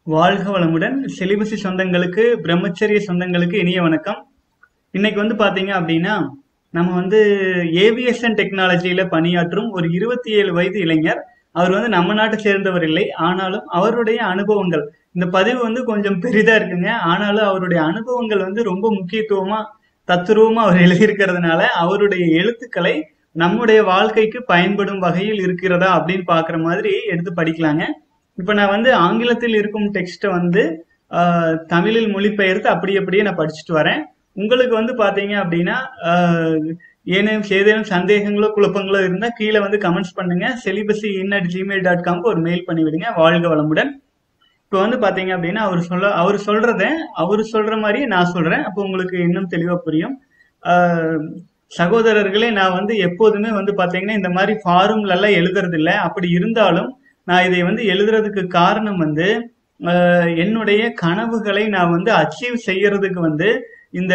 வாழ்க வளமுடன் செலிபசி சொந்தங்களுக்கு பிரம்மச்சரிய சொந்தங்களுக்கு இனிய வணக்கம் இன்னைக்கு வந்து பாத்தீங்க அப்படின்னா நம்ம வந்து ஏவியேஷன் டெக்னாலஜியில பணியாற்றும் ஒரு இருபத்தி ஏழு வயது இளைஞர் அவர் வந்து நம்ம நாட்டை சேர்ந்தவர் இல்லை ஆனாலும் அவருடைய அனுபவங்கள் இந்த பதிவு வந்து கொஞ்சம் பெரிதா இருக்குங்க ஆனாலும் அவருடைய அனுபவங்கள் வந்து ரொம்ப முக்கியத்துவமா தத்துருவமா அவர் எழுதியிருக்கிறதுனால அவருடைய எழுத்துக்களை நம்முடைய வாழ்க்கைக்கு பயன்படும் வகையில் இருக்கிறதா அப்படின்னு பாக்குற மாதிரி எடுத்து படிக்கலாங்க இப்ப நான் வந்து ஆங்கிலத்தில் இருக்கும் டெக்ஸ்ட்டை வந்து ஆஹ், தமிழில் மொழிபெயர்த்து அப்படி அப்படியே நான் படிச்சுட்டு வரேன் உங்களுக்கு வந்து பாத்தீங்க அப்படின்னா ஆஹ், ஏதேனும் ஏதேனும் சந்தேகங்களோ குழப்பங்களோ இருந்தா கீழே வந்து கமெண்ட்ஸ் பண்ணுங்க செலிபசி இன் அட் ஜிமெயில் டாட் காம்க்கு ஒரு மெயில் பண்ணி விடுங்க வாழ்க வளமுடன் இப்போ வந்து பாத்தீங்க அப்படின்னா அவர் சொல்ல அவர் சொல்றத அவர் சொல்ற மாதிரியே நான் சொல்றேன் அப்போ உங்களுக்கு இன்னும் தெளிவா புரியும் ஆஹ், சகோதரர்களே நான் வந்து எப்போதுமே வந்து பாத்தீங்கன்னா இந்த மாதிரி ஃபார்ம்ல எல்லாம் எழுதுறது இல்ல அப்படி இருந்தாலும் நான் இதை வந்து எழுதுறதுக்கு காரணம் வந்து ஆஹ், என்னுடைய கனவுகளை நான் வந்து அச்சீவ் செய்யறதுக்கு வந்து இந்த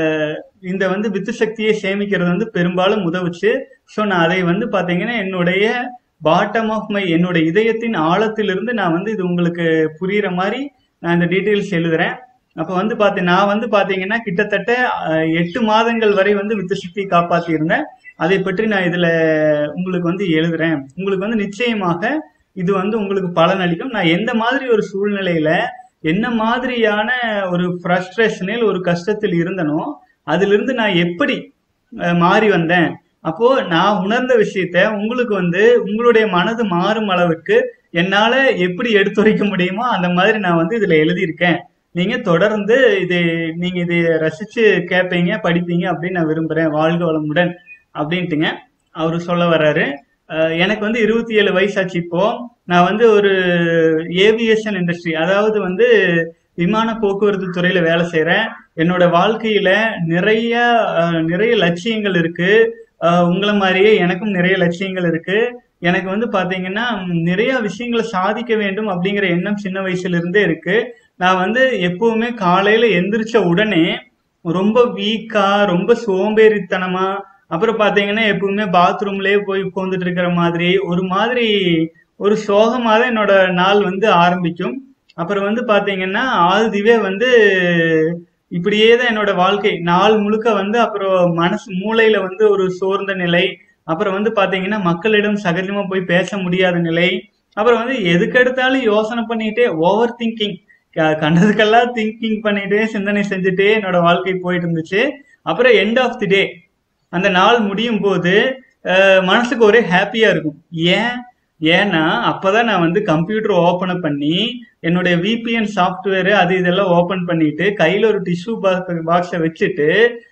இந்த வந்து வித்து சக்தியை சேமிக்கிறது வந்து பெரும்பாலும் உதவுச்சு ஸோ நான் அதை வந்து பாத்தீங்கன்னா என்னுடைய பாட்டம் ஆஃப் மை என்னுடைய இதயத்தின் ஆழத்திலிருந்து நான் வந்து இது உங்களுக்கு புரியுற மாதிரி நான் இந்த டீட்டெயில்ஸ் எழுதுறேன் அப்போ வந்து பார்த்து நான் வந்து பாத்தீங்கன்னா கிட்டத்தட்ட அஹ், எட்டு மாதங்கள் வரை வந்து வித்து சக்தி காப்பாத்தி இருந்தேன் அதை பற்றி நான் இதுல உங்களுக்கு வந்து எழுதுறேன் உங்களுக்கு வந்து நிச்சயமாக இது வந்து உங்களுக்கு பலனளிக்கும் நான் எந்த மாதிரி ஒரு சூழ்நிலையில என்ன மாதிரியான ஒரு ஃப்ரஸ்ட்ரேஷனில் ஒரு கஷ்டத்தில் இருந்தனோ அதிலிருந்து நான் எப்படி அஹ், மாறி வந்தேன் அப்போ நான் உணர்ந்த விஷயத்த உங்களுக்கு வந்து உங்களுடைய மனது மாறும் அளவுக்கு என்னால எப்படி எடுத்துரைக்க முடியுமோ அந்த மாதிரி நான் வந்து இதுல எழுதியிருக்கேன் நீங்க தொடர்ந்து இது நீங்க இதை ரசிச்சு கேட்பீங்க படிப்பீங்க அப்படின்னு நான் விரும்புறேன் வாழ்க வளமுடன் அப்படின்ட்டுங்க அவரு சொல்ல வர்றாரு அஹ் எனக்கு வந்து இருபத்தி ஏழு வயசாச்சு இப்போ நான் வந்து ஒரு ஏவியேஷன் இண்டஸ்ட்ரி அதாவது வந்து விமான போக்குவரத்து துறையில வேலை செய்றேன் என்னோட வாழ்க்கையில நிறைய அஹ், நிறைய லட்சியங்கள் இருக்கு அஹ், உங்களை மாதிரியே எனக்கும் நிறைய லட்சியங்கள் இருக்கு எனக்கு வந்து பாத்தீங்கன்னா ம், நிறைய விஷயங்களை சாதிக்க வேண்டும் அப்படிங்கிற எண்ணம் சின்ன வயசுல இருந்தே இருக்கு நான் வந்து எப்பவுமே காலையில எந்திரிச்ச உடனே ரொம்ப வீக்கா ரொம்ப சோம்பேறித்தனமா அப்புறம் பாத்தீங்கன்னா எப்பவுமே பாத்ரூம்லயே போய் உட்கார்ந்துட்டு இருக்கிற மாதிரி ஒரு மாதிரி ஒரு சோகமா தான் என்னோட நாள் வந்து ஆரம்பிக்கும் அப்புறம் வந்து பாத்தீங்கன்னா ஆல்திவே வந்து இப்படியே தான் என்னோட வாழ்க்கை நாள் முழுக்க வந்து அப்புறம் மனசு மூளையில வந்து ஒரு சோர்ந்த நிலை அப்புறம் வந்து பாத்தீங்கன்னா மக்களிடம் சகஜமா போய் பேச முடியாத நிலை அப்புறம் வந்து எதுக்கெடுத்தாலும் யோசனை பண்ணிட்டே ஓவர் திங்கிங் கண்டதுக்கெல்லாம் திங்கிங் பண்ணிட்டே சிந்தனை செஞ்சுட்டே என்னோட வாழ்க்கை போயிட்டு இருந்துச்சு அப்புறம் எண்ட் ஆஃப் தி டே அந்த நாள் முடியும் போது அஹ், மனசுக்கு ஒரே ஹாப்பியா இருக்கும் ஏன் ஏன்னா அப்பதான் நான் வந்து கம்ப்யூட்டர் ஓபன் பண்ணி என்னுடைய விபிஎன் சாஃப்ட்வேர் அது இதெல்லாம் ஓபன் பண்ணிட்டு கையில ஒரு டிஷ்யூ பாக்ஸை வச்சுட்டு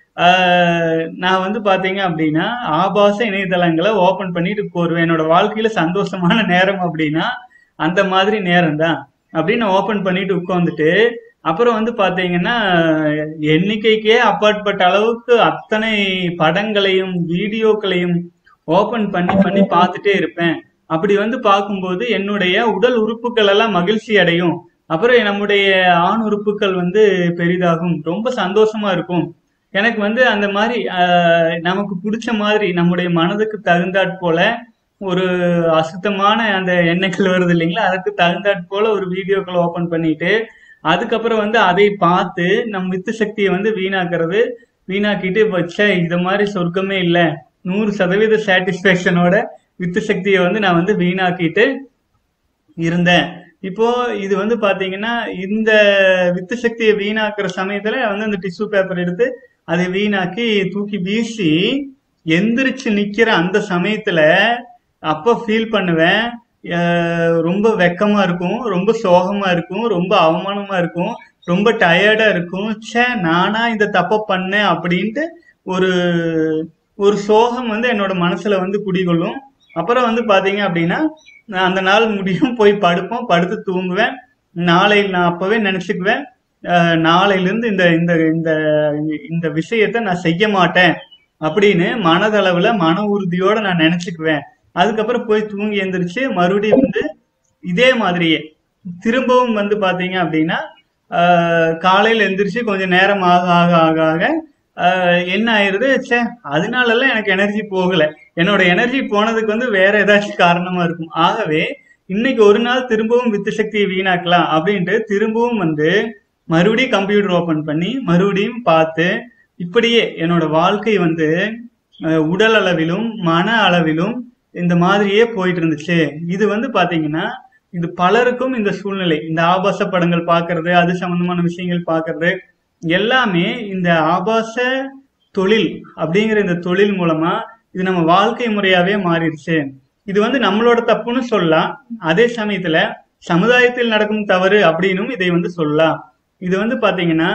ஆஹ், நான் வந்து பாத்தீங்க அப்படின்னா ஆபாச இணையதளங்களை ஓபன் பண்ணிட்டு போருவேன் என்னோட வாழ்க்கையில சந்தோஷமான நேரம் அப்படின்னா அந்த மாதிரி நேரம் தான் அப்படின்னு ஓபன் பண்ணிட்டு உட்காந்துட்டு அப்புறம் வந்து பாத்தீங்கன்னா எண்ணிக்கைக்கே அப்பாற்பட்ட அளவுக்கு அத்தனை படங்களையும் வீடியோக்களையும் ஓபன் பண்ணி பண்ணி பார்த்துட்டே இருப்பேன் அப்படி வந்து பார்க்கும்போது என்னுடைய உடல் உறுப்புகள் எல்லாம் மகிழ்ச்சி அடையும் அப்புறம் நம்முடைய ஆண் உறுப்புகள் வந்து பெரிதாகும் ரொம்ப சந்தோஷமா இருக்கும் எனக்கு வந்து அந்த மாதிரி ஆஹ், நமக்கு பிடிச்ச மாதிரி நம்முடைய மனதுக்கு தகுந்தாற் போல ஒரு அசுத்தமான அந்த எண்ணங்கள் வருது இல்லைங்களா அதுக்கு தகுந்தாற் போல ஒரு வீடியோக்கள் ஓபன் பண்ணிட்டு அதுக்கப்புறம் வந்து அதை பார்த்து நம் வித்து சக்தியை வந்து வீணாக்குறது வீணாக்கிட்டு வச்ச இது மாதிரி சொர்க்கமே இல்லை நூறு சதவீத சாட்டிஸ்பேக்ஷனோட வித்து சக்தியை வந்து நான் வந்து வீணாக்கிட்டு இருந்தேன் இப்போ இது வந்து பாத்தீங்கன்னா இந்த வித்து சக்தியை வீணாக்குற சமயத்துல வந்து அந்த டிஷ்யூ பேப்பர் எடுத்து அதை வீணாக்கி தூக்கி வீசி எந்திரிச்சு நிக்கிற அந்த சமயத்துல அப்ப ஃபீல் பண்ணுவேன் அஹ் ரொம்ப வெக்கமா இருக்கும் ரொம்ப சோகமா இருக்கும் ரொம்ப அவமானமா இருக்கும் ரொம்ப டயர்டா இருக்கும் ச்சே நானா இந்த தப்ப பண்ணேன் அப்படின்ட்டு ஒரு ஒரு சோகம் வந்து என்னோட மனசுல வந்து குடிகொள்ளும் அப்புறம் வந்து பாத்தீங்க அப்படின்னா நான் அந்த நாள் முடியும் போய் படுப்போம் படுத்து தூங்குவேன் நாளை நான் அப்பவே நினைச்சுக்குவேன் அஹ் நாளையிலிருந்து இந்த இந்த இந்த இந்த விஷயத்த நான் செய்ய மாட்டேன் அப்படின்னு மனதளவுல மன உறுதியோட நான் நினைச்சுக்குவேன் அதுக்கப்புறம் போய் தூங்கி எந்திரிச்சு மறுபடியும் வந்து இதே மாதிரியே திரும்பவும் வந்து பாத்தீங்க அப்படின்னா ஆஹ் காலையில எந்திரிச்சு கொஞ்சம் நேரம் ஆக ஆக ஆக ஆக ஆஹ் என்ன ஆயிருது ச்சே அதனாலலாம் எனக்கு எனர்ஜி போகல என்னோட எனர்ஜி போனதுக்கு வந்து வேற ஏதாச்சும் காரணமா இருக்கும் ஆகவே இன்னைக்கு ஒரு நாள் திரும்பவும் வித்து சக்தியை வீணாக்கலாம் அப்படின்ட்டு திரும்பவும் வந்து மறுபடியும் கம்ப்யூட்டர் ஓபன் பண்ணி மறுபடியும் பார்த்து இப்படியே என்னோட வாழ்க்கை வந்து அஹ், உடல் அளவிலும் மன அளவிலும் இந்த மாதிரியே போயிட்டு இருந்துச்சு இது வந்து பாத்தீங்கன்னா இது பலருக்கும் இந்த சூழ்நிலை இந்த ஆபாச படங்கள் பார்க்கிறது அது சம்பந்தமான விஷயங்கள் பார்க்கிறது எல்லாமே இந்த ஆபாச தொழில் அப்படிங்கிற இந்த தொழில் மூலமா இது நம்ம வாழ்க்கை முறையாவே மாறிடுச்சு இது வந்து நம்மளோட தப்புன்னு சொல்லலாம் அதே சமயத்துல சமுதாயத்தில் நடக்கும் தவறு அப்படின்னும் இதை வந்து சொல்லலாம் இது வந்து பாத்தீங்கன்னா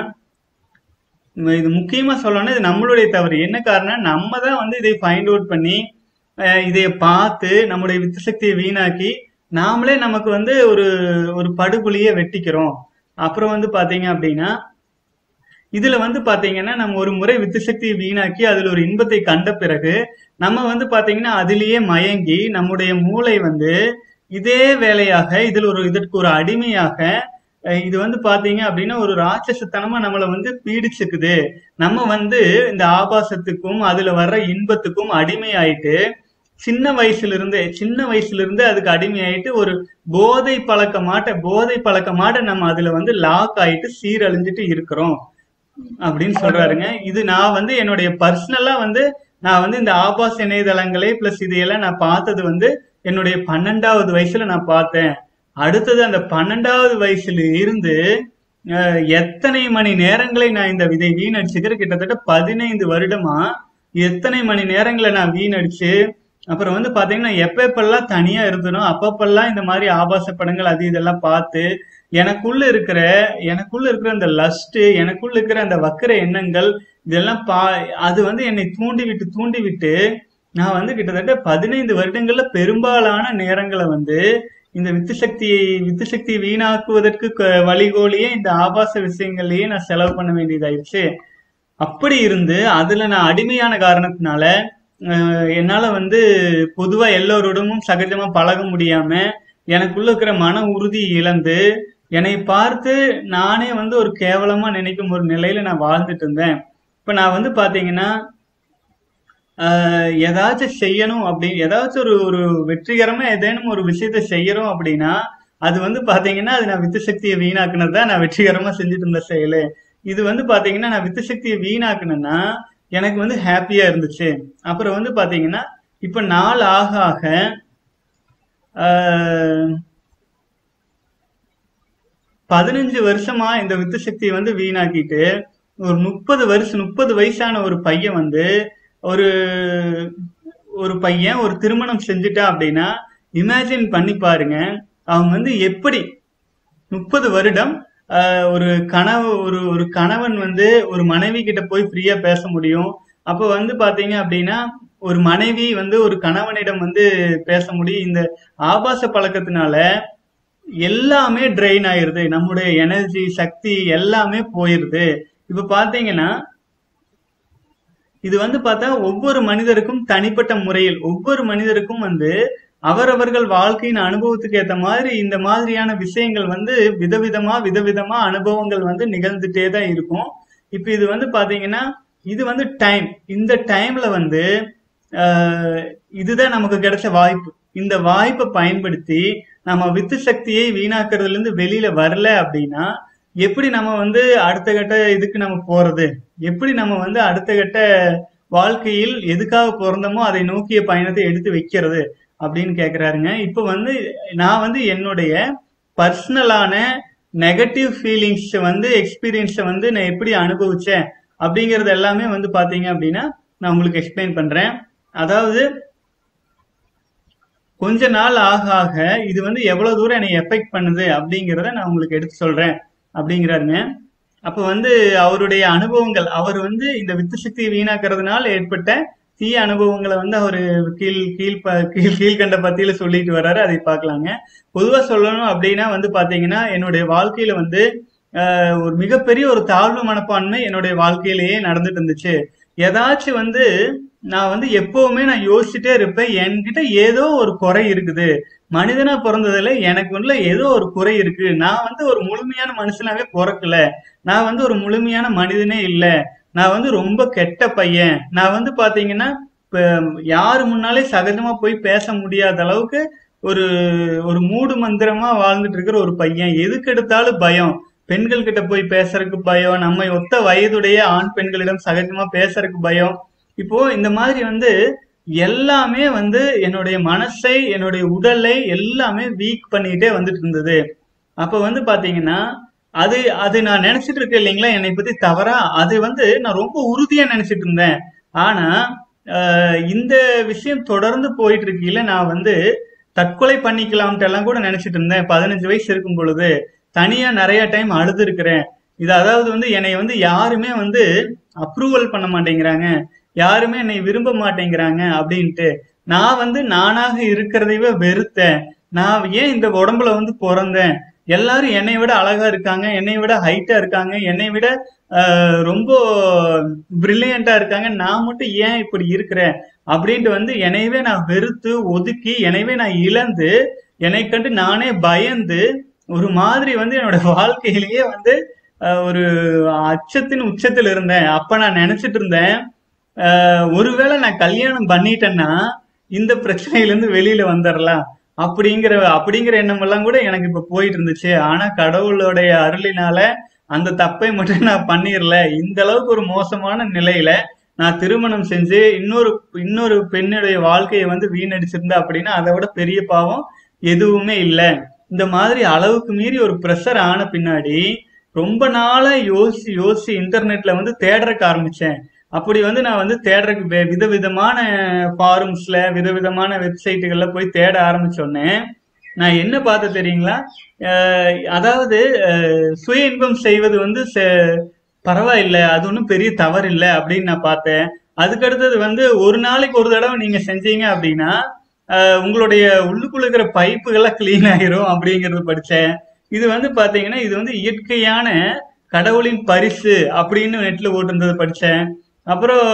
உம் இது முக்கியமா சொல்லணும்னா இது நம்மளுடைய தவறு என்ன காரணம் நம்ம தான் வந்து இதை ஃபைண்ட் அவுட் பண்ணி அஹ் இதை பார்த்து நம்முடைய வித்து சக்தியை வீணாக்கி நாமளே நமக்கு வந்து ஒரு ஒரு படுகொலியை வெட்டிக்கிறோம் அப்புறம் வந்து பாத்தீங்க அப்படின்னா இதுல வந்து பாத்தீங்கன்னா நம்ம ஒரு முறை வித்து சக்தியை வீணாக்கி அதுல ஒரு இன்பத்தை கண்ட பிறகு நம்ம வந்து பாத்தீங்கன்னா அதிலேயே மயங்கி நம்முடைய மூளை வந்து இதே வேலையாக இதுல ஒரு இதற்கு ஒரு அடிமையாக அஹ் இது வந்து பாத்தீங்க அப்படின்னா ஒரு ராட்சசத்தனமா நம்மளை வந்து பீடிச்சுக்குது நம்ம வந்து இந்த ஆபாசத்துக்கும் அதுல வர்ற இன்பத்துக்கும் அடிமையாயிட்டு சின்ன வயசுல இருந்தே சின்ன வயசுல இருந்தே அதுக்கு அடிமையாயிட்டு ஒரு போதை பழக்கமாட்ட போதை பழக்கமாட்ட நம்ம அதுல வந்து லாக் ஆயிட்டு சீரழிஞ்சிட்டு இருக்கிறோம் அப்படின்னு சொல்றாருங்க இது நான் வந்து என்னுடைய பர்சனலா வந்து நான் வந்து இந்த ஆபாச இணையதளங்களே பிளஸ் இதையெல்லாம் நான் பார்த்தது வந்து என்னுடைய பன்னெண்டாவது வயசுல நான் பார்த்தேன் அடுத்தது அந்த பன்னெண்டாவது வயசுல இருந்து அஹ், எத்தனை மணி நேரங்களை நான் இந்த இதை வீணடிச்சுக்கிற கிட்டத்தட்ட பதினைந்து வருடமா எத்தனை மணி நேரங்களை நான் வீணடிச்சு அப்புறம் வந்து பாத்தீங்கன்னா எப்ப எப்பெல்லாம் தனியா இருந்தனோ அப்பப்பெல்லாம் இந்த மாதிரி ஆபாச படங்கள் அது இதெல்லாம் பார்த்து எனக்குள்ள இருக்கிற எனக்குள்ள இருக்கிற அந்த லஸ்ட் எனக்குள்ள இருக்கிற அந்த வக்கர எண்ணங்கள் இதெல்லாம் பா அது வந்து என்னை தூண்டி விட்டு தூண்டி விட்டு நான் வந்து கிட்டத்தட்ட பதினைந்து வருடங்கள்ல பெரும்பாலான நேரங்களை வந்து இந்த வித்து சக்தியை வித்து சக்தியை வீணாக்குவதற்கு க- வழிகோலியே இந்த ஆபாச விஷயங்கள்லயே நான் செலவு பண்ண வேண்டியதாயிருச்சு அப்படி இருந்து அதுல நான் அடிமையான காரணத்தினால அஹ், என்னால வந்து பொதுவா எல்லோரோடமும் சகஜமா பழக முடியாம எனக்குள்ள இருக்கிற மன உறுதி இழந்து என்னை பார்த்து நானே வந்து ஒரு கேவலமா நினைக்கும் ஒரு நிலையில நான் வாழ்ந்துட்டு இருந்தேன் இப்ப நான் வந்து பாத்தீங்கன்னா ஆஹ் ஏதாச்சும் செய்யணும் அப்படி ஏதாச்சும் ஒரு ஒரு வெற்றிகரமா ஏதேனும் ஒரு விஷயத்த செய்யறோம் அப்படின்னா அது வந்து பாத்தீங்கன்னா அது நான் வித்து சக்தியை வீணாக்குனது தான் நான் வெற்றிகரமா செஞ்சுட்டு இருந்த செயலு இது வந்து பாத்தீங்கன்னா நான் வித்து சக்தியை வீணாக்குனேன்னா எனக்கு வந்து ஹாப்பியா இருந்துச்சு அப்புறம் வந்து பாத்தீங்கன்னா இப்ப நாள் ஆக ஆக ஆஹ் பதினஞ்சு வருஷமா இந்த வித்து சக்தியை வந்து வீணாக்கிட்டு ஒரு முப்பது வருஷம் முப்பது வயசான ஒரு பையன் வந்து ஒரு ஒரு பையன் ஒரு திருமணம் செஞ்சுட்டா அப்படின்னா இமேஜின் பண்ணி பாருங்க அவன் வந்து எப்படி முப்பது வருடம் ஆஹ், ஒரு கனவு ஒரு ஒரு கணவன் வந்து ஒரு மனைவி கிட்ட போய் ஃப்ரீயா பேச முடியும் அப்ப வந்து பாத்தீங்க அப்படின்னா ஒரு மனைவி வந்து ஒரு கணவனிடம் வந்து பேச முடியும் இந்த ஆபாச பழக்கத்தினால எல்லாமே ட்ரெயின் ஆயிருது நம்முடைய எனர்ஜி சக்தி எல்லாமே போயிருது இப்ப பாத்தீங்கன்னா இது வந்து பார்த்தா ஒவ்வொரு மனிதருக்கும் தனிப்பட்ட முறையில் ஒவ்வொரு மனிதருக்கும் வந்து அவரவர்கள் வாழ்க்கையின் அனுபவத்துக்கு ஏத்த மாதிரி இந்த மாதிரியான விஷயங்கள் வந்து விதவிதமா விதவிதமா அனுபவங்கள் வந்து நிகழ்ந்துட்டே தான் இருக்கும் இப்ப இது வந்து பாத்தீங்கன்னா இது வந்து டைம் இந்த டைம்ல வந்து ஆஹ், இதுதான் நமக்கு கிடைச்ச வாய்ப்பு இந்த வாய்ப்பை பயன்படுத்தி நம்ம வித்து சக்தியை வீணாக்குறதுல இருந்து வெளியில வரல அப்படின்னா எப்படி நம்ம வந்து அடுத்த கட்ட இதுக்கு நம்ம போறது எப்படி நம்ம வந்து அடுத்த கட்ட வாழ்க்கையில் எதுக்காக பிறந்தோமோ அதை நோக்கிய பயணத்தை எடுத்து வைக்கிறது அப்படின்னு கேக்குறாருங்க இப்ப வந்து நான் வந்து என்னுடைய பர்சனலான நெகட்டிவ் ஃபீலிங்ஸ் வந்து எக்ஸ்பீரியன்ஸை வந்து நான் எப்படி அனுபவிச்சேன் அப்படிங்கறது எல்லாமே வந்து பாத்தீங்க அப்படின்னா நான் உங்களுக்கு எக்ஸ்பிளைன் பண்றேன் அதாவது கொஞ்ச நாள் ஆக ஆக இது வந்து எவ்வளவு தூரம் என்னை எஃபெக்ட் பண்ணுது அப்படிங்கிறத நான் உங்களுக்கு எடுத்து சொல்றேன் அப்படிங்கிறாருங்க அப்ப வந்து அவருடைய அனுபவங்கள் அவர் வந்து இந்த வித்து சக்தியை வீணாக்குறதுனால ஏற்பட்ட தீய அனுபவங்களை வந்து அவரு கீழ் கீழ் ப- கீழ் கீழ்கண்ட பத்தியில சொல்லிட்டு வர்றாரு அதை பார்க்கலாங்க பொதுவா சொல்லணும் அப்படின்னா வந்து பாத்தீங்கன்னா என்னுடைய வாழ்க்கையில வந்து ஆஹ், ஒரு மிகப்பெரிய ஒரு தாழ்வு மனப்பான்மை என்னுடைய வாழ்க்கையிலேயே நடந்துட்டு இருந்துச்சு ஏதாச்சும் வந்து நான் வந்து எப்பவுமே நான் யோசிச்சுட்டே இருப்பேன் என்கிட்ட ஏதோ ஒரு குறை இருக்குது மனிதனா பிறந்ததுல எனக்கு உள்ள ஏதோ ஒரு குறை இருக்கு நான் வந்து ஒரு முழுமையான மனுஷனாவே பிறக்கல நான் வந்து ஒரு முழுமையான மனிதனே இல்ல நான் வந்து ரொம்ப கெட்ட பையன் நான் வந்து பாத்தீங்கன்னா இப்ப யாரு முன்னாலே சகஜமா போய் பேச முடியாத அளவுக்கு ஒரு ஒரு மூடு மந்திரமா வாழ்ந்துட்டு இருக்கிற ஒரு பையன் எதுக்கு எடுத்தாலும் பயம் பெண்கள் கிட்ட போய் பேசுறதுக்கு பயம் நம்ம ஒத்த வயதுடைய ஆண் பெண்களிடம் சகஜமா பேசுறதுக்கு பயம் இப்போ இந்த மாதிரி வந்து எல்லாமே வந்து என்னுடைய மனசை என்னுடைய உடலை எல்லாமே வீக் பண்ணிட்டே வந்துட்டு இருந்தது அப்ப வந்து பாத்தீங்கன்னா அது அது நான் நினைச்சிட்டு இருக்கேன் இல்லைங்களா என்னை பத்தி தவறா அது வந்து நான் ரொம்ப உறுதியா நினைச்சிட்டு இருந்தேன் ஆனா ஆஹ், இந்த விஷயம் தொடர்ந்து போயிட்டு இருக்கையில நான் வந்து தற்கொலை பண்ணிக்கலாம்ட்டு எல்லாம் கூட நினைச்சிட்டு இருந்தேன் பதினஞ்சு வயசு இருக்கும் பொழுது தனியா நிறைய டைம் அழுது இருக்கிறேன் இது அதாவது வந்து என்னை வந்து யாருமே வந்து அப்ரூவல் பண்ண மாட்டேங்கிறாங்க யாருமே என்னை விரும்ப மாட்டேங்கிறாங்க அப்படின்ட்டு நான் வந்து நானாக இருக்கிறதைவே வெறுத்தேன் நான் ஏன் இந்த உடம்புல வந்து பிறந்தேன் எல்லாரும் என்னை விட அழகா இருக்காங்க என்னை விட ஹைட்டா இருக்காங்க என்னை விட ஆஹ், ரொம்ப பிரில்லியண்டா இருக்காங்க நான் மட்டும் ஏன் இப்படி இருக்கிறேன் அப்படின்ட்டு வந்து என்னையவே நான் வெறுத்து ஒதுக்கி என்னையவே நான் இழந்து என்னை கண்டு நானே பயந்து ஒரு மாதிரி வந்து என்னோட வாழ்க்கையிலேயே வந்து ஆஹ், ஒரு அச்சத்தின் உச்சத்தில் இருந்தேன் அப்ப நான் நினைச்சிட்டு இருந்தேன் ஆஹ், ஒருவேளை நான் கல்யாணம் பண்ணிட்டேன்னா இந்த பிரச்சனையில இருந்து வெளியில வந்துடலாம் அப்படிங்கிற அப்படிங்கிற எண்ணம் எல்லாம் கூட எனக்கு இப்ப போயிட்டு இருந்துச்சு ஆனா கடவுளுடைய அருளினால அந்த தப்பை மட்டும் நான் பண்ணிரல இந்த அளவுக்கு ஒரு மோசமான நிலையில நான் திருமணம் செஞ்சு இன்னொரு இன்னொரு பெண்ணுடைய வாழ்க்கையை வந்து வீணடிச்சிருந்தா அப்படின்னா அதை விட பெரிய பாவம் எதுவுமே இல்லை இந்த மாதிரி அளவுக்கு மீறி ஒரு ப்ரெஷர் ஆன பின்னாடி ரொம்ப நாளா யோசிச்சு யோசிச்சு இன்டர்நெட்ல வந்து தேடுறதுக்கு ஆரம்பிச்சேன் அப்படி வந்து நான் வந்து தேடுறதுக்கு வே- விதவிதமான ஃபாரம்ஸ்ல விதவிதமான வெப்சைட்டுகள்ல போய் தேட ஆரம்பிச்சோன்னே நான் என்ன பார்த்தேன் தெரியுங்களா அஹ் அதாவது அஹ் சுய இன்பம் செய்வது வந்து செ- பரவாயில்ல அது ஒன்றும் பெரிய தவறு இல்லை அப்படின்னு நான் பார்த்தேன் அதுக்கு அடுத்தது வந்து ஒரு நாளைக்கு ஒரு தடவை நீங்க செஞ்சீங்க அப்படின்னா அஹ் உங்களுடைய உள்ளுக்குள்ள இருக்கிற பைப்புகள்லாம் க்ளீன் ஆயிரும் அப்படிங்கறது படிச்சேன் இது வந்து பாத்தீங்கன்னா இது வந்து இயற்கையான கடவுளின் பரிசு அப்படின்னு நெட்ல போட்டிருந்தது படிச்சேன் அப்புறம்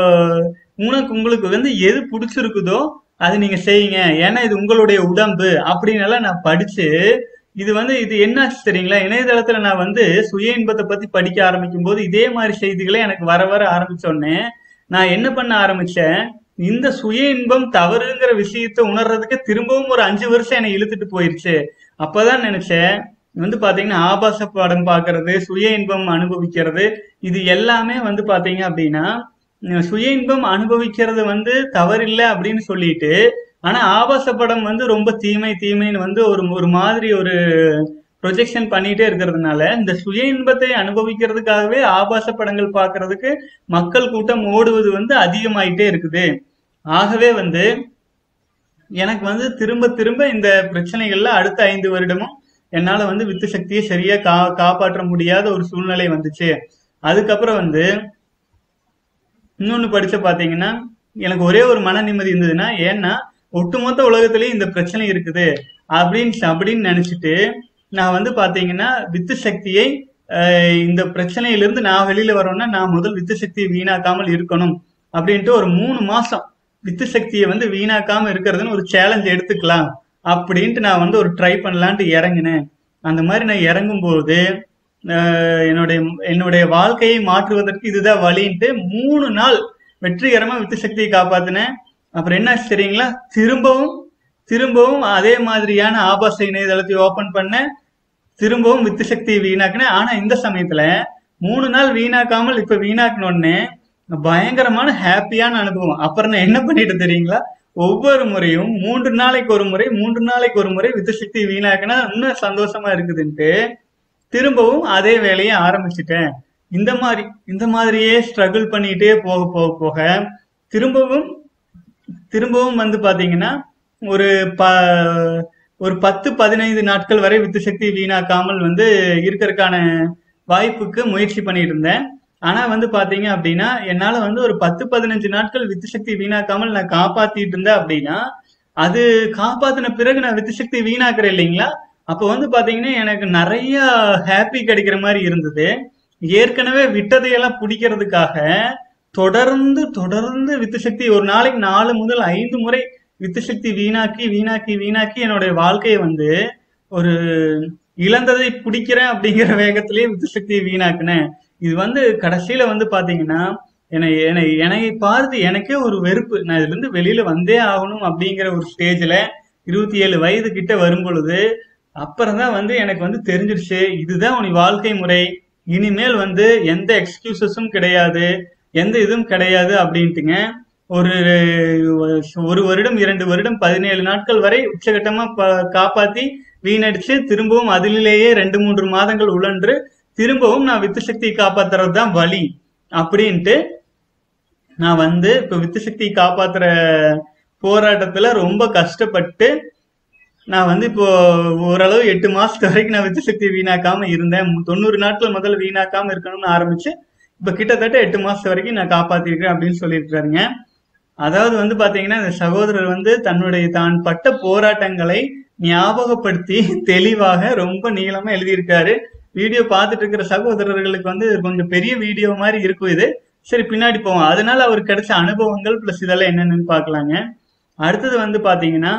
உனக்கு உங்களுக்கு வந்து எது பிடிச்சிருக்குதோ அது நீங்க செய்யுங்க ஏன்னா இது உங்களுடைய உடம்பு அப்படின்னு எல்லாம் நான் படிச்சு இது வந்து இது என்னாச்சு தெரியுங்களா இணையதளத்துல நான் வந்து சுய இன்பத்தை பத்தி படிக்க ஆரம்பிக்கும் போது இதே மாதிரி செய்திகளே எனக்கு வர வர ஆரம்பிச்சோடனே நான் என்ன பண்ண ஆரம்பிச்சேன் இந்த சுய இன்பம் தவறுங்கிற விஷயத்த உணர்றதுக்கு திரும்பவும் ஒரு அஞ்சு வருஷம் என்னை இழுத்துட்டு போயிருச்சு அப்பதான் நினைச்சேன் வந்து பாத்தீங்கன்னா ஆபாச படம் பார்க்கிறது சுய இன்பம் அனுபவிக்கிறது இது எல்லாமே வந்து பாத்தீங்க அப்படின்னா உம், சுய இன்பம் அனுபவிக்கிறது வந்து தவறில்லை அப்படின்னு சொல்லிட்டு ஆனா ஆபாச படம் வந்து ரொம்ப தீமை தீமைன்னு வந்து ஒரு ஒரு மாதிரி ஒரு ப்ரொஜெக்ஷன் பண்ணிட்டே இருக்கிறதுனால இந்த சுய இன்பத்தை அனுபவிக்கிறதுக்காகவே ஆபாச படங்கள் பார்க்கிறதுக்கு மக்கள் கூட்டம் ஓடுவது வந்து அதிகமாயிட்டே இருக்குது ஆகவே வந்து எனக்கு வந்து திரும்ப திரும்ப இந்த பிரச்சனைகள்ல அடுத்த ஐந்து வருடமும் என்னால வந்து வித்து சக்தியை சரியா கா காப்பாற்ற முடியாத ஒரு சூழ்நிலை வந்துச்சு அதுக்கப்புறம் வந்து இன்னொன்னு படிச்ச பாத்தீங்கன்னா எனக்கு ஒரே ஒரு மன நிம்மதி இருந்ததுன்னா ஏன்னா ஒட்டுமொத்த உலகத்திலயும் இந்த பிரச்சனை இருக்குது அப்படின்னு அப்படின்னு நினைச்சிட்டு நான் வந்து பாத்தீங்கன்னா வித்து சக்தியை அஹ், இந்த பிரச்சனையிலிருந்து நான் வெளியில வரணும்னா நான் முதல் வித்து சக்தியை வீணாக்காமல் இருக்கணும் அப்படின்ட்டு ஒரு மூணு மாசம் வித்து சக்தியை வந்து வீணாக்காம இருக்கிறதுன்னு ஒரு சேலஞ்ச் எடுத்துக்கலாம் அப்படின்ட்டு நான் வந்து ஒரு ட்ரை பண்ணலான்ட்டு இறங்கினேன் அந்த மாதிரி நான் இறங்கும்போது அஹ், என்னுடைய என்னுடைய வாழ்க்கையை மாற்றுவதற்கு இதுதான் வழின்ட்டு மூணு நாள் வெற்றிகரமா வித்து சக்தியை காப்பாத்தினேன் அப்புறம் என்ன ஆச்சு தெரியுங்களா திரும்பவும் திரும்பவும் அதே மாதிரியான ஆபாச இணையதளத்தை ஓபன் பண்ணேன் திரும்பவும் வித்து சக்தியை வீணாக்கினேன் ஆனா இந்த சமயத்துல மூணு நாள் வீணாக்காமல் இப்ப வீணாக்கினோடனே பயங்கரமான ஹாப்பியான அனுபவம் அப்புறம் நான் என்ன பண்ணிட்டு தெரியுங்களா ஒவ்வொரு முறையும் மூன்று நாளைக்கு ஒரு முறை மூன்று நாளைக்கு ஒரு முறை வித்து சக்தி வீணாக்கினா இன்னும் சந்தோஷமா இருக்குதுன்ட்டு திரும்பவும் அதே வேலையை ஆரம்பிச்சிட்டேன் இந்த மாதிரி இந்த மாதிரியே ஸ்ட்ரகிள் பண்ணிட்டே போக போக போக திரும்பவும் திரும்பவும் வந்து பாத்தீங்கன்னா ஒரு ப ஒரு பத்து பதினைந்து நாட்கள் வரை வித்து சக்தி வீணாக்காமல் வந்து இருக்கறதுக்கான வாய்ப்புக்கு முயற்சி பண்ணிட்டு இருந்தேன் ஆனா வந்து பாத்தீங்க அப்படின்னா என்னால வந்து ஒரு பத்து பதினஞ்சு நாட்கள் வித்து சக்தி வீணாக்காமல் நான் காப்பாத்திட்டு இருந்தேன் அப்படின்னா அது காப்பாத்தின பிறகு நான் வித்து சக்தி வீணாக்குறேன் இல்லைங்களா அப்ப வந்து பாத்தீங்கன்னா எனக்கு நிறைய ஹாப்பி கிடைக்கிற மாதிரி இருந்தது ஏற்கனவே விட்டதையெல்லாம் பிடிக்கிறதுக்காக தொடர்ந்து தொடர்ந்து வித்து சக்தி ஒரு நாளைக்கு நாலு முதல் ஐந்து முறை வித்து சக்தி வீணாக்கி வீணாக்கி வீணாக்கி என்னுடைய வாழ்க்கையை வந்து ஒரு இழந்ததை பிடிக்கிறேன் அப்படிங்கிற வேகத்திலேயே வித்து சக்தியை வீணாக்குனேன் இது வந்து கடைசியில வந்து பாத்தீங்கன்னா என்னை என்னை என்னை பார்த்து எனக்கே ஒரு வெறுப்பு நான் இதுல இருந்து வெளியில வந்தே ஆகணும் அப்படிங்கிற ஒரு ஸ்டேஜ்ல இருபத்தி ஏழு வயது கிட்ட வரும் பொழுது அப்புறம் தான் வந்து எனக்கு வந்து தெரிஞ்சிருச்சு இதுதான் உன் வாழ்க்கை முறை இனிமேல் வந்து எந்த எக்ஸ்கியூசஸும் கிடையாது எந்த இதுவும் கிடையாது அப்படின்ட்டுங்க ஒரு ஒரு வருடம் இரண்டு வருடம் பதினேழு நாட்கள் வரை உச்சகட்டமா ப- காப்பாத்தி வீணடிச்சு திரும்பவும் அதிலேயே ரெண்டு மூன்று மாதங்கள் உழன்று திரும்பவும் நான் வித்து சக்தியை காப்பாத்துறது தான் வழி அப்படின்ட்டு நான் வந்து இப்ப வித்து சக்தியை காப்பாத்துற போராட்டத்துல ரொம்ப கஷ்டப்பட்டு நான் வந்து இப்போ ஓரளவு எட்டு மாசத்து வரைக்கும் நான் வித்து சக்தி வீணாக்காம இருந்தேன் மு- தொண்ணூறு நாட்கள் முதல்ல வீணாக்காம இருக்கணும்னு ஆரம்பிச்சு இப்ப கிட்டத்தட்ட எட்டு மாசத்து வரைக்கும் நான் காப்பாத்திருக்கேன் அப்படின்னு சொல்லியிருக்காருங்க அதாவது வந்து பாத்தீங்கன்னா இந்த சகோதரர் வந்து தன்னுடைய தான் பட்ட போராட்டங்களை ஞாபகப்படுத்தி தெளிவாக ரொம்ப நீளமா எழுதியிருக்காரு வீடியோ பார்த்துட்டு இருக்கிற சகோதரர்களுக்கு வந்து இது கொஞ்சம் பெரிய வீடியோ மாதிரி இருக்கும் இது சரி பின்னாடி போவோம் அதனால அவருக்கு கிடைச்ச அனுபவங்கள் பிளஸ் இதெல்லாம் என்னென்னு பார்க்கலாங்க அடுத்தது வந்து பாத்தீங்கன்னா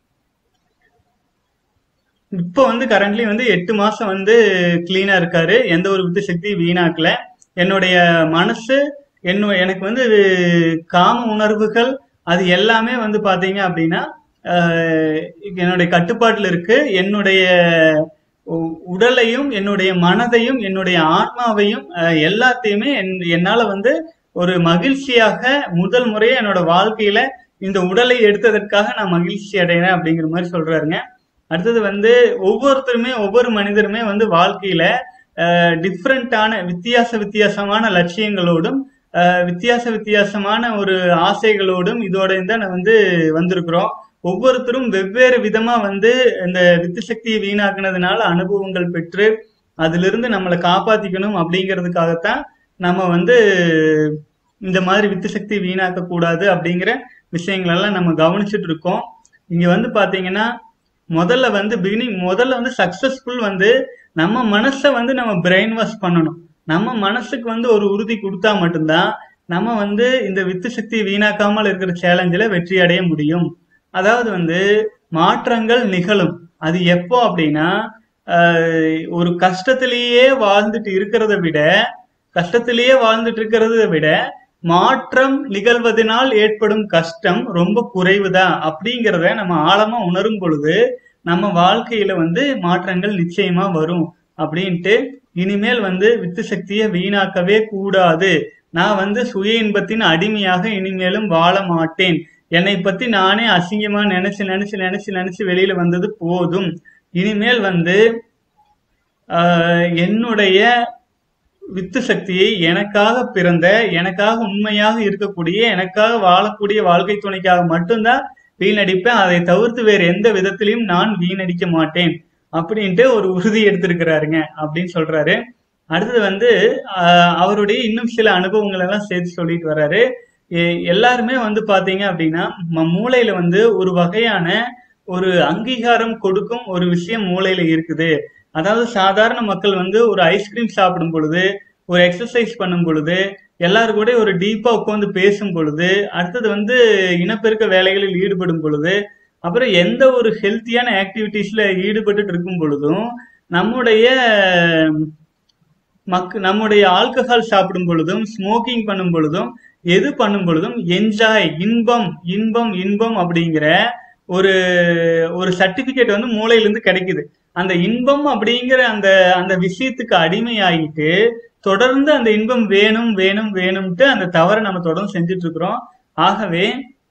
இப்போ வந்து கரண்ட்லி வந்து எட்டு மாசம் வந்து கிளீனா இருக்காரு எந்த ஒரு வித்து சக்தி வீணாக்கல என்னுடைய மனசு என்ன எனக்கு வந்து காம உணர்வுகள் அது எல்லாமே வந்து பாத்தீங்க அப்படின்னா ஆஹ், என்னுடைய கட்டுப்பாட்டுல இருக்கு என்னுடைய உ- உடலையும் என்னுடைய மனதையும் என்னுடைய ஆன்மாவையும் ஆஹ், எல்லாத்தையுமே என்- என்னால வந்து ஒரு மகிழ்ச்சியாக முதல் முறையா என்னோட வாழ்க்கையில இந்த உடலை எடுத்ததற்காக நான் மகிழ்ச்சி அடைகிறேன் அப்படிங்கிற மாதிரி சொல்றாருங்க அடுத்தது வந்து ஒவ்வொருத்தருமே ஒவ்வொரு மனிதருமே வந்து வாழ்க்கையில டிஃப்ரெண்டான வித்தியாச வித்தியாசமான லட்சியங்களோடும் அஹ், வித்தியாச வித்தியாசமான ஒரு ஆசைகளோடும் இதோட தான் நான் வந்து வந்திருக்கிறோம் ஒவ்வொருத்தரும் வெவ்வேறு விதமா வந்து இந்த வித்து சக்தியை வீணாக்குனதுனால அனுபவங்கள் பெற்று அதிலிருந்து நம்மளை காப்பாத்திக்கணும் அப்படிங்கிறதுக்காகத்தான் நம்ம வந்து இந்த மாதிரி வித்து சக்தி வீணாக்க கூடாது அப்படிங்கிற விஷயங்கள் எல்லாம் நம்ம கவனிச்சுட்டு இருக்கோம் இங்க வந்து பாத்தீங்கன்னா முதல்ல வந்து பிகினிங் முதல்ல வந்து சக்சஸ்ஃபுல் வந்து நம்ம மனசை வந்து நம்ம பிரெயின் வாஷ் பண்ணணும் நம்ம மனசுக்கு வந்து ஒரு உறுதி கொடுத்தா மட்டும்தான் நம்ம வந்து இந்த வித்து சக்தி வீணாக்காமல் இருக்கிற சேலஞ்சில் வெற்றி அடைய முடியும் அதாவது வந்து மாற்றங்கள் நிகழும் அது எப்போ அப்படின்னா ஆஹ், ஒரு கஷ்டத்திலேயே வாழ்ந்துட்டு இருக்கிறத விட கஷ்டத்திலேயே வாழ்ந்துட்டு இருக்கிறத விட மாற்றம் நிகழ்வதனால் ஏற்படும் கஷ்டம் ரொம்ப குறைவுதான் அப்படிங்கிறத நம்ம ஆழமா உணரும் பொழுது நம்ம வாழ்க்கையில வந்து மாற்றங்கள் நிச்சயமா வரும் அப்படின்ட்டு இனிமேல் வந்து வித்து சக்தியை வீணாக்கவே கூடாது நான் வந்து சுய இன்பத்தின் அடிமையாக இனிமேலும் வாழ மாட்டேன் என்னை பத்தி நானே அசிங்கமா நினைச்சு நினைச்சு நினைச்சு நினைச்சு வெளியில வந்தது போதும் இனிமேல் வந்து ஆஹ், என்னுடைய வித்து சக்தியை எனக்காக பிறந்த எனக்காக உண்மையாக இருக்கக்கூடிய எனக்காக வாழக்கூடிய வாழ்க்கை துணைக்காக மட்டும்தான் வீணடிப்பேன் அதை தவிர்த்து வேறு எந்த விதத்திலையும் நான் வீணடிக்க மாட்டேன் அப்படின்ட்டு ஒரு உறுதி எடுத்திருக்கிறாருங்க அப்படின்னு சொல்றாரு அடுத்தது வந்து ஆஹ், அவருடைய இன்னும் சில அனுபவங்கள் எல்லாம் சேர்த்து சொல்லிட்டு வர்றாரு எ- எல்லாருமே வந்து பாத்தீங்க அப்படின்னா ம- மூளையில வந்து ஒரு வகையான ஒரு அங்கீகாரம் கொடுக்கும் ஒரு விஷயம் மூளையில இருக்குது அதாவது சாதாரண மக்கள் வந்து ஒரு ஐஸ்கிரீம் சாப்பிடும் பொழுது ஒரு எக்ஸசைஸ் பண்ணும் பொழுது எல்லாரும் கூட ஒரு டீப்பா உட்காந்து பேசும் பொழுது அடுத்தது வந்து இனப்பெருக்க வேலைகளில் ஈடுபடும் பொழுது அப்புறம் எந்த ஒரு ஹெல்த்தியான ஆக்டிவிட்டீஸ்ல ஈடுபட்டு இருக்கும் பொழுதும் நம்முடைய மக்கு நம்முடைய ஆல்கஹால் சாப்பிடும் பொழுதும் ஸ்மோக்கிங் பண்ணும் பொழுதும் எது பண்ணும் பொழுதும் என்ஜாய் இன்பம் இன்பம் இன்பம் அப்படிங்கிற ஒரு ஒரு சர்டிபிகேட் வந்து மூளையிலிருந்து கிடைக்குது அந்த இன்பம் அப்படிங்கிற அந்த அந்த விஷயத்துக்கு அடிமையாகிட்டு தொடர்ந்து அந்த இன்பம் வேணும் வேணும் வேணும்ட்டு அந்த தவறை நம்ம தொடர்ந்து செஞ்சுட்டு இருக்கிறோம் ஆகவே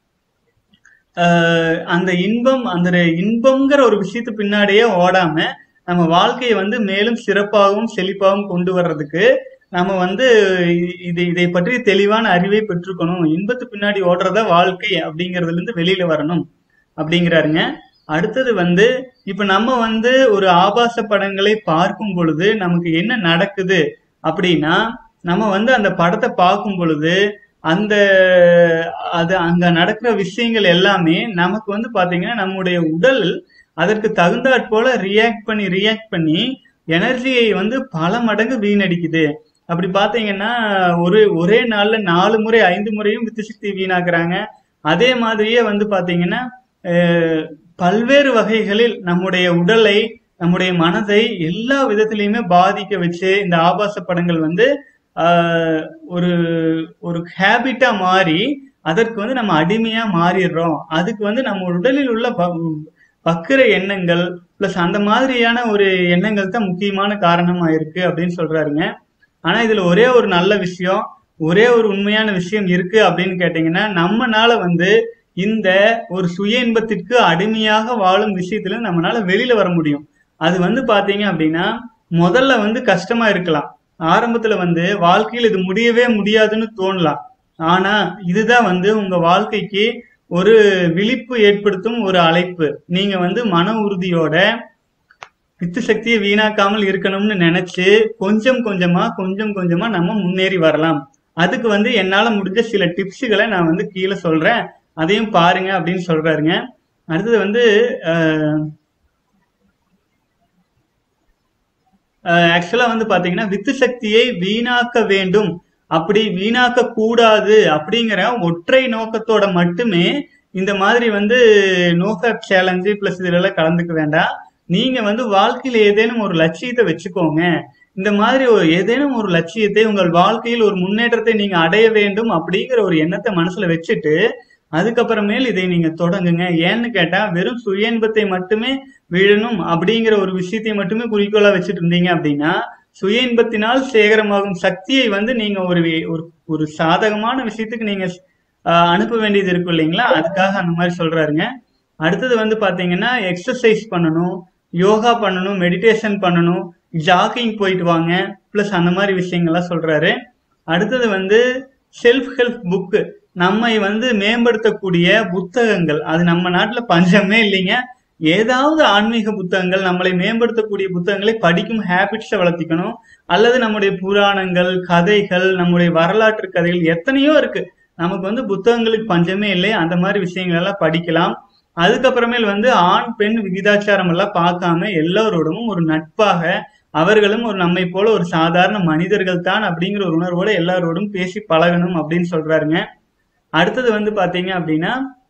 ஆஹ் அந்த இன்பம் அந்த இன்பம்ங்கிற ஒரு விஷயத்து பின்னாடியே ஓடாம நம்ம வாழ்க்கையை வந்து மேலும் சிறப்பாகவும் செழிப்பாகவும் கொண்டு வர்றதுக்கு நம்ம வந்து இ- இது இதை பற்றி தெளிவான அறிவை பெற்றுக்கணும் இன்பத்து பின்னாடி ஓடுறதா வாழ்க்கை அப்படிங்கறதுல இருந்து வெளியில வரணும் அப்படிங்கிறாருங்க அடுத்தது வந்து இப்ப நம்ம வந்து ஒரு ஆபாச படங்களை பார்க்கும் பொழுது நமக்கு என்ன நடக்குது அப்படின்னா நம்ம வந்து அந்த படத்தை பார்க்கும் பொழுது அந்த அது அங்க நடக்கிற விஷயங்கள் எல்லாமே நமக்கு வந்து பாத்தீங்கன்னா நம்முடைய உடல் அதற்கு தகுந்தாற் போல ரியாக்ட் பண்ணி ரியாக்ட் பண்ணி எனர்ஜியை வந்து பல மடங்கு வீணடிக்குது அப்படி பாத்தீங்கன்னா ஒரு ஒரே நாள்ல நாலு முறை ஐந்து முறையும் வித்து சக்தி வீணாக்குறாங்க அதே மாதிரியே வந்து பாத்தீங்கன்னா அஹ், பல்வேறு வகைகளில் நம்முடைய உடலை நம்முடைய மனதை எல்லா விதத்திலையுமே பாதிக்க வச்சு இந்த ஆபாச படங்கள் வந்து ஆஹ், ஒரு ஒரு ஹேபிட்டா மாறி அதற்கு வந்து நம்ம அடிமையா மாறிடுறோம் அதுக்கு வந்து நம்ம உடலில் உள்ள ப- வக்கிர எண்ணங்கள் பிளஸ் அந்த மாதிரியான ஒரு எண்ணங்கள் தான் முக்கியமான காரணமா இருக்கு அப்படின்னு சொல்றாருங்க ஆனா இதுல ஒரே ஒரு நல்ல விஷயம் ஒரே ஒரு உண்மையான விஷயம் இருக்கு அப்படின்னு கேட்டீங்கன்னா நம்மனால வந்து இந்த ஒரு சுய இன்பத்திற்கு அடிமையாக வாழும் விஷயத்துல நம்மனால வெளியில வர முடியும் அது வந்து பாத்தீங்க அப்படின்னா முதல்ல வந்து கஷ்டமா இருக்கலாம் ஆரம்பத்துல வந்து வாழ்க்கையில் இது முடியவே முடியாதுன்னு தோணலாம் ஆனா இதுதான் வந்து உங்க வாழ்க்கைக்கு ஒரு விழிப்பு ஏற்படுத்தும் ஒரு அழைப்பு நீங்க வந்து மன உறுதியோட வித்து சக்தியை வீணாக்காமல் இருக்கணும்னு நினைச்சு கொஞ்சம் கொஞ்சமா கொஞ்சம் கொஞ்சமா நம்ம முன்னேறி வரலாம் அதுக்கு வந்து என்னால முடிஞ்ச சில டிப்ஸுகளை நான் வந்து கீழே சொல்றேன் அதையும் பாருங்க அப்படின்னு சொல்றாருங்க அடுத்தது வந்து ஆக்சுவலா வந்து பாத்தீங்கன்னா வித்து சக்தியை வீணாக்க வேண்டும் அப்படி வீணாக்க கூடாது அப்படிங்கிற ஒற்றை நோக்கத்தோட மட்டுமே இந்த மாதிரி வந்து நோஃபேப் சேலஞ்சு பிளஸ் இதுல கலந்துக்க வேண்டாம் நீங்க வந்து வாழ்க்கையில ஏதேனும் ஒரு லட்சியத்தை வச்சுக்கோங்க இந்த மாதிரி ஒரு ஏதேனும் ஒரு லட்சியத்தை உங்கள் வாழ்க்கையில் ஒரு முன்னேற்றத்தை நீங்க அடைய வேண்டும் அப்படிங்கிற ஒரு எண்ணத்தை மனசுல வச்சுட்டு அதுக்கப்புறமேல் இதை நீங்க தொடங்குங்க ஏன்னு கேட்டா வெறும் சுய இன்பத்தை மட்டுமே விழணும் அப்படிங்கிற ஒரு விஷயத்தை மட்டுமே குறிக்கோளா வச்சுட்டு இருந்தீங்க அப்படின்னா சுய இன்பத்தினால் சேகரமாகும் சக்தியை வந்து நீங்க ஒரு ஒரு ஒரு சாதகமான விஷயத்துக்கு நீங்க அனுப்ப வேண்டியது இருக்கும் இல்லைங்களா அதுக்காக அந்த மாதிரி சொல்றாருங்க அடுத்தது வந்து பாத்தீங்கன்னா எக்ஸசைஸ் பண்ணணும் யோகா பண்ணணும் மெடிடேஷன் பண்ணணும் ஜாக்கிங் போயிட்டு வாங்க பிளஸ் அந்த மாதிரி விஷயங்கள்லாம் சொல்றாரு அடுத்தது வந்து செல்ஃப் ஹெல்ப் புக்கு நம்மை வந்து மேம்படுத்தக்கூடிய புத்தகங்கள் அது நம்ம நாட்டுல பஞ்சமே இல்லைங்க ஏதாவது ஆன்மீக புத்தகங்கள் நம்மளை மேம்படுத்தக்கூடிய புத்தகங்களை படிக்கும் ஹேபிட்ஸை வளர்த்திக்கணும் அல்லது நம்முடைய புராணங்கள் கதைகள் நம்முடைய வரலாற்று கதைகள் எத்தனையோ இருக்கு நமக்கு வந்து புத்தகங்களுக்கு பஞ்சமே இல்லை அந்த மாதிரி விஷயங்கள் எல்லாம் படிக்கலாம் அதுக்கப்புறமேல் வந்து ஆண் பெண் விகிதாச்சாரம் எல்லாம் பார்க்காம எல்லோரோடவும் ஒரு நட்பாக அவர்களும் ஒரு நம்மை போல ஒரு சாதாரண மனிதர்கள் தான் அப்படிங்கிற ஒரு உணர்வோட எல்லாரோடும் பேசி பழகணும் அப்படின்னு சொல்றாருங்க அடுத்தது வந்து பாத்தீங்க அப்படின்னா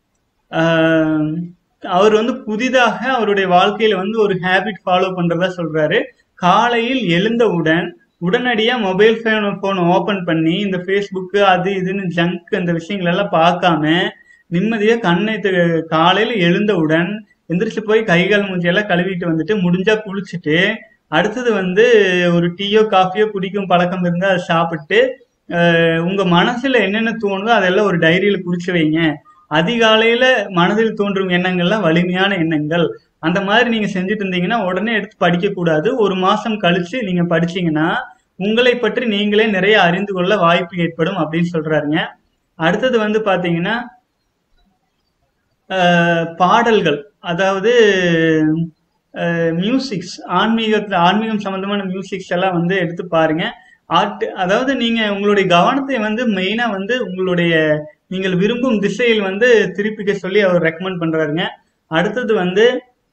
அவர் வந்து புதிதாக அவருடைய வாழ்க்கையில வந்து ஒரு ஹேபிட் ஃபாலோ பண்றதா சொல்றாரு காலையில் எழுந்தவுடன் உடனடியா மொபைல் ஃபோன் போன் ஓபன் பண்ணி இந்த ஃபேஸ்புக்கு அது இதுன்னு ஜங்க் இந்த விஷயங்கள் எல்லாம் பார்க்காம நிம்மதியா கண்ணை காலையில எழுந்தவுடன் எந்திரிச்சு போய் கைகால் மூஞ்சியெல்லாம் கழுவிட்டு வந்துட்டு முடிஞ்சா குளிச்சுட்டு அடுத்தது வந்து ஒரு டீயோ காஃபியோ குடிக்கும் பழக்கம் இருந்தா அதை சாப்பிட்டு உங்க மனசுல என்னென்ன தோணுதோ அதெல்லாம் ஒரு டைரியில குறிச்சு வைங்க அதிகாலையில மனதில் தோன்றும் எண்ணங்கள்லாம் வலிமையான எண்ணங்கள் அந்த மாதிரி நீங்க செஞ்சுட்டு இருந்தீங்கன்னா உடனே எடுத்து படிக்க கூடாது ஒரு மாசம் கழிச்சு நீங்க படிச்சீங்கன்னா உங்களை பற்றி நீங்களே நிறைய அறிந்து கொள்ள வாய்ப்பு ஏற்படும் அப்படின்னு சொல்றாருங்க அடுத்தது வந்து பாத்தீங்கன்னா பாடல்கள் அதாவது மியூசிக்ஸ் ஆன்மீகத்துல ஆன்மீகம் சம்பந்தமான மியூசிக்ஸ் எல்லாம் வந்து எடுத்து பாருங்க ஆர்ட் அதாவது நீங்க உங்களுடைய கவனத்தை வந்து மெயினா வந்து உங்களுடைய நீங்கள் விரும்பும் திசையில் வந்து திருப்பிக்க சொல்லி அவர் ரெக்கமெண்ட் பண்றாருங்க அடுத்தது வந்து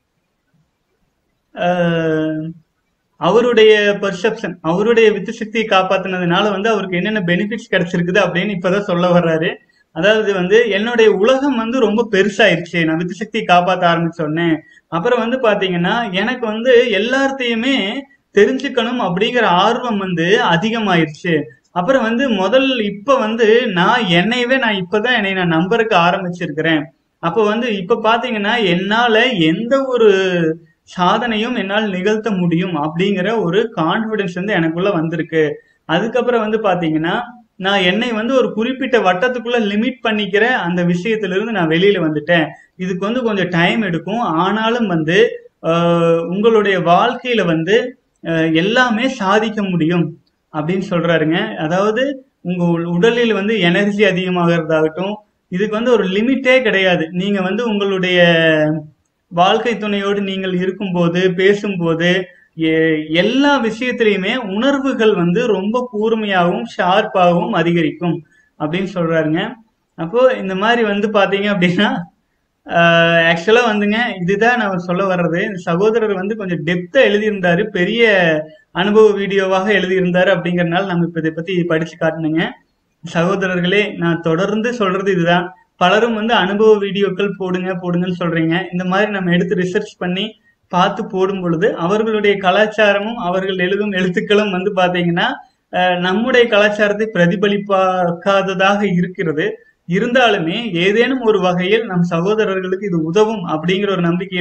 அவருடைய பர்செப்ஷன் அவருடைய வித்து சக்தியை காப்பாத்தினதுனால வந்து அவருக்கு என்னென்ன பெனிஃபிட்ஸ் கிடைச்சிருக்குது அப்படின்னு இப்பதான் சொல்ல வர்றாரு அதாவது வந்து என்னுடைய உலகம் வந்து ரொம்ப பெருசாயிருச்சு நான் வித்து சக்தியை காப்பாற்ற ஆரம்பிச்சோடனே அப்புறம் வந்து பாத்தீங்கன்னா எனக்கு வந்து எல்லாத்தையுமே தெரிஞ்சுக்கணும் அப்படிங்கிற ஆர்வம் வந்து அதிகமாயிருச்சு அப்புறம் வந்து முதல் இப்ப வந்து நான் என்னையவே நான் இப்பதான் என்னை நான் நம்பருக்கு ஆரம்பிச்சிருக்கிறேன் அப்ப வந்து இப்ப பாத்தீங்கன்னா என்னால எந்த ஒரு சாதனையும் என்னால் நிகழ்த்த முடியும் அப்படிங்கிற ஒரு கான்பிடன்ஸ் வந்து எனக்குள்ள வந்திருக்கு அதுக்கப்புறம் வந்து பாத்தீங்கன்னா நான் என்னை வந்து ஒரு குறிப்பிட்ட வட்டத்துக்குள்ள லிமிட் பண்ணிக்கிற அந்த விஷயத்துல இருந்து நான் வெளியில வந்துட்டேன் இதுக்கு வந்து கொஞ்சம் டைம் எடுக்கும் ஆனாலும் வந்து உங்களுடைய வாழ்க்கையில வந்து எல்லாமே சாதிக்க முடியும் அப்படின்னு சொல்றாருங்க அதாவது உங்க உடலில் வந்து எனர்ஜி அதிகமாகிறதாகட்டும் இதுக்கு வந்து ஒரு லிமிட்டே கிடையாது நீங்க வந்து உங்களுடைய வாழ்க்கை துணையோடு நீங்கள் இருக்கும்போது பேசும்போது எல்லா விஷயத்திலையுமே உணர்வுகள் வந்து ரொம்ப கூர்மையாகவும் ஷார்ப்பாகவும் அதிகரிக்கும் அப்படின்னு சொல்றாருங்க அப்போ இந்த மாதிரி வந்து பாத்தீங்க அப்படின்னா ஆக்சுவலா வந்துங்க இதுதான் நான் சொல்ல வர்றது இந்த சகோதரர் வந்து கொஞ்சம் டெப்தா எழுதியிருந்தாரு பெரிய அனுபவ வீடியோவாக எழுதியிருந்தாரு அப்படிங்கறதுனால நம்ம இப்ப இதை பத்தி படிச்சு காட்டணுங்க சகோதரர்களே நான் தொடர்ந்து சொல்றது இதுதான் பலரும் வந்து அனுபவ வீடியோக்கள் போடுங்க போடுங்கன்னு சொல்றீங்க இந்த மாதிரி நம்ம எடுத்து ரிசர்ச் பண்ணி பார்த்து போடும் பொழுது அவர்களுடைய கலாச்சாரமும் அவர்கள் எழுதும் எழுத்துக்களும் வந்து பாத்தீங்கன்னா நம்முடைய கலாச்சாரத்தை பிரதிபலிப்பாக்காததாக இருக்கிறது இருந்தாலுமே ஏதேனும் ஒரு வகையில் நம் சகோதரர்களுக்கு இது உதவும் அப்படிங்கிற ஒரு நம்பிக்கையில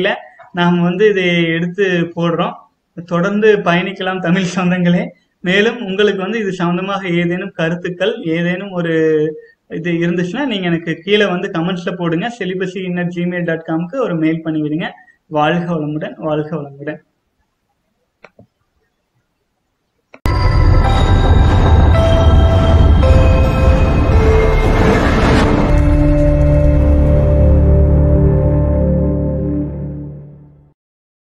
நாம் வந்து இதை எடுத்து போடுறோம் தொடர்ந்து பயணிக்கலாம் தமிழ் சொந்தங்களே மேலும் உங்களுக்கு வந்து இது சம்பந்தமாக ஏதேனும் கருத்துக்கள் ஏதேனும் ஒரு இது இருந்துச்சுன்னா நீங்க எனக்கு கீழே வந்து கமெண்ட்ஸ்ல போடுங்க செலிபசி இன்னட் ஜிமெயில் டாட் காம்க்கு ஒரு மெயில் பண்ணி விடுங்க வாழ்க வளமுடன் வாழ்க வளமுடன்